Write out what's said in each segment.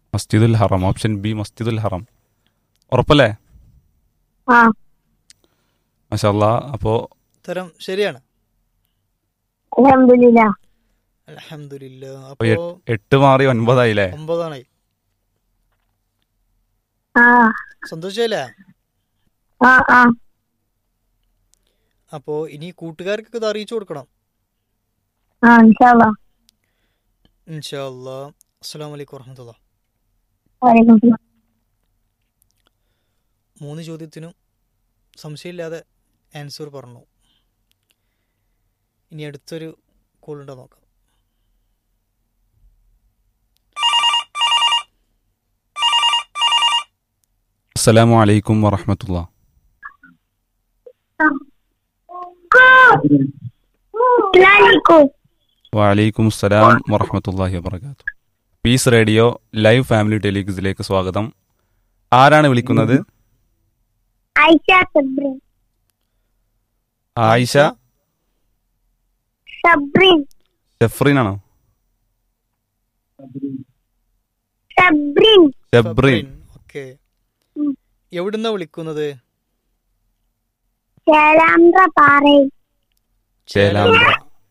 മസ്ജിദുൽ ഹറം option B മസ്ജിദുൽ ഹറം ഉറപ്പല്ലേ ആ മഷാല്ല അപ്പോൾ ഉത്തരം ശരിയാണ് അലഹമില്ല അലഹമില്ല അപ്പൊ അപ്പോ എട്ട് മാറി ഒൻപതായില്ലേ ഒമ്പതാണായി ആ സന്തോഷല്ലേ ആ ആ അപ്പോ ഇനി കൂട്ടുകാർക്കൊക്കെ ഇത് അറിയിച്ചു കൊടുക്കണം ആ ഇൻഷാല്ലാ ഇൻഷാ അല്ലാ അസ്സലാമു അലൈക്കും വറഹമത്തുള്ള വലൈക്കും സലാം മൂന്ന് ചോദ്യത്തിനും സംശയമില്ലാതെ ആൻസർ പറഞ്ഞു ഇനി അടുത്തൊരു കോളുണ്ടോ നോക്കാം അസ്സലാമു അലൈക്കും വറഹമത്തുള്ള അസ്സലാമലൈക്കും വലൈക്കും അസ്സലാം വറഹമത്തല്ലാഹി വബർക്കാത്തു പീസ് റേഡിയോ ലൈവ് ഫാമിലി ടെലിക്സിലേക്ക് സ്വാഗതം ആരാണ് വിളിക്കുന്നത് ആയിഷ സബ്രീൻ ആയിഷ സബ്രീൻ ഷെഫ്രീനാണോ സബ്രീൻ ഷെബ്രീൻ ഓക്കെ ഉം. എവിടുന്നാ വിളിക്കുന്നത് ചേലാമ്പ്ര പാറയിൽ ചേലാമ്പ്ര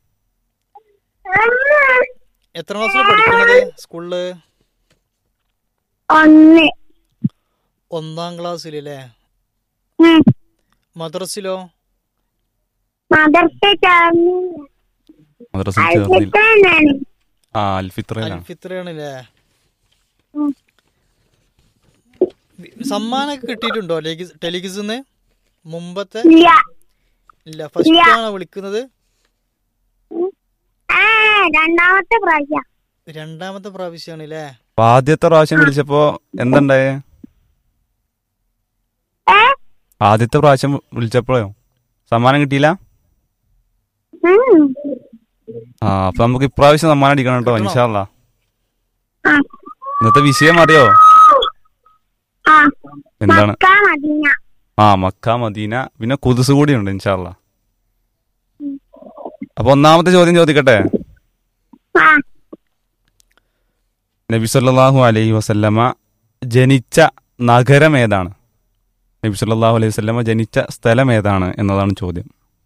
എത്ര ക്ലാസ്സിൽ പഠിക്കുന്നത് സ്കൂളില് ഒന്ന് ഒന്നാം ക്ലാസ്സിലല്ലേ ഉം. മദ്രസിലോ മദർസ ചേർന്നില്ല മദ്രസയിൽ ചേർന്നില്ല അൽഫിത്തനാണ് ആ അൽഫിത്രയിലാണ് അൽഫിത്രയാണല്ലേ ഉം. സമ്മാനമൊക്കെ കിട്ടിയിട്ടുണ്ടോ ടെലിഗിസിന്ന് മുമ്പത്തെ ഇല്ല ഇല്ല ഫസ്റ്റ് ആണോ വിളിക്കുന്നത് ആ രണ്ടാമത്തെ പ്രാവശ്യം രണ്ടാമത്തെ പ്രാവശ്യമാണ് അല്ലേ അപ്പൊ ആദ്യത്തെ പ്രാവശ്യം വിളിച്ചപ്പോ എന്തുണ്ടായേ ഏ ആദ്യത്തെ പ്രാവശ്യം വിളിച്ചപ്പോഴോ സമ്മാനം കിട്ടിയില്ല ഉം. ആ അപ്പൊ നമുക്ക് ഇപ്രാവശ്യം സമ്മാനം അടിക്കണം കേട്ടോ കിട്ടണോ? ഇൻഷാല്ല ആ ഇന്നത്തെ വിഷയം അറിയോ ആ എന്താണ് മക്ക മദീന ആ മക്ക മദീന പിന്നെ കുതിസ് കൂടിയുണ്ട് ഇൻഷാല്ല അപ്പൊ ഒന്നാമത്തെ ചോദ്യം ചോദിക്കട്ടെ ആ നബി സല്ലല്ലാഹു അലൈഹി വസല്ലമ ജനിച്ച നഗരം ഏതാണ് നബി സല്ലല്ലാഹു അലൈഹി വസല്ലമ ജനിച്ച സ്ഥലം ഏതാണ് എന്നതാണ് ചോദ്യം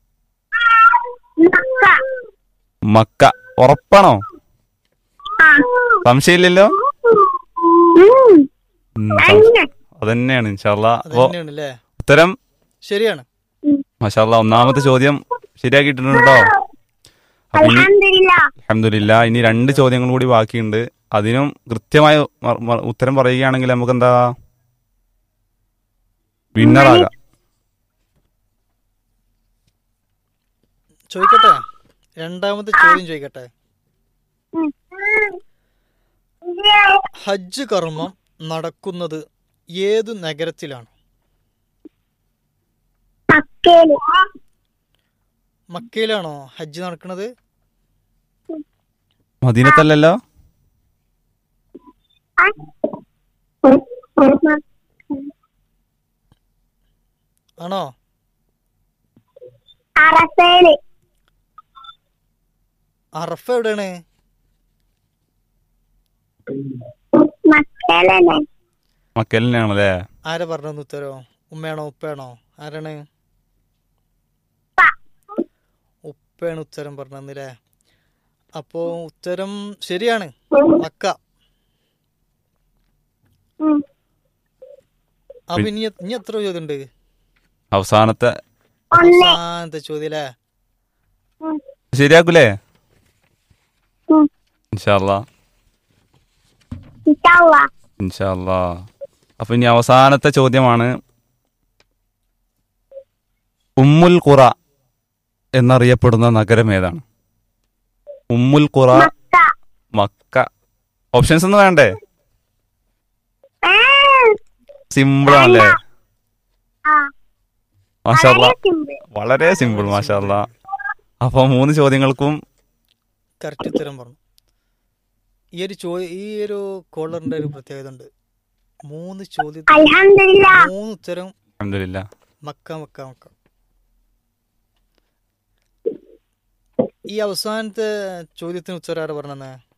മക്ക മക്ക ഉറപ്പാണോ ആ സംശയമില്ലല്ലോ ഉം. ഉം, അന്നെ. അതന്നെയാണ് ഇൻഷാല്ല അത് അപ്പോ തന്നെയാണ് അല്ലേ ഉത്തരം ശരിയാണ് മഷാല്ല ഒന്നാമത്തെ ചോദ്യം ശരിയാക്കിയിട്ടുണ്ട് കേട്ടോ അപ്പൊ ഇനി അൽഹംദുലില്ലാ അലഹമില്ല ഇനി രണ്ട് ചോദ്യങ്ങൾ കൂടി ബാക്കിയുണ്ട് അതിനും കൃത്യമായ മ- മ- ഉത്തരം പറയുകയാണെങ്കിൽ നമുക്ക് എന്താ വിന്നറാകാം ചോദിക്കട്ടെ രണ്ടാമത്തെ ചോദ്യം ചോദിക്കട്ടെ ഉം. ഹജ്ജ് കർമ്മം നടക്കുന്നത് ഏതു നഗരത്തിലാണ് മക്കയില് മക്കയിലാണോ ഹജ്ജ് നടക്കുന്നത് മദീനത്തല്ലല്ലോ ആ. ആണോ അറസയില് അറഫ എവിടെയാണ് മക്കയിലല്ലേ മക്കലിനാണല്ലേ ആരാ പറഞ്ഞത് ഉത്തരോ ഉമ്മയാണോ ഉപ്പയാണോ ആരാണ് ഉപ്പയാണ് ഉത്തരം പറഞ്ഞല്ലേ അപ്പോ ഉത്തരം ശരിയാണ് മക്ക ഉം. അപ്പൊ ഇനി എ- ഇനി എത്ര ചോദ്യം ഉണ്ട് അവസാനത്തെ ഒന്ന് അവസാനത്തെ ചോദ്യം അല്ലേ ഉം. ശരിയാക്കൂലേ ഉം. ഇൻഷാല്ലാ ഇൻഷാല്ലാ. ഇൻഷാല്ലാ അപ്പൊ ഇനി അവസാനത്തെ ചോദ്യമാണ് ഉമ്മുൽ ഖുറ എന്നറിയപ്പെടുന്ന നഗരം ഏതാണ് ഉമ്മുൽ ഖുറ മക്ക മക്ക ഓപ്ഷൻസ് ഒന്നും വേണ്ടേ ആ. സിമ്പിൾ ആണല്ലേ ആ. മാഷാല്ല വളരെ simple. വളരെ സിമ്പിൾ മാഷാല്ല അപ്പൊ മൂന്ന് ചോദ്യങ്ങൾക്കും കറക്റ്റ് ഉത്തരം പറഞ്ഞു ഈ ഒരു ചോ ഈ ഒരു കോളറിന്റെ ഒരു പ്രത്യേകത ഉണ്ട് മൂന്ന് ചോദ്യത്തിന് അൽഹംദുലില്ലാ. മൂന്ന് ഉത്തരം അൽഹംദുലില്ല മക്ക മക്ക മക്ക ഈ അവസാനത്തെ ചോദ്യത്തിന് ഉത്തരം ആരാ പറഞ്ഞത്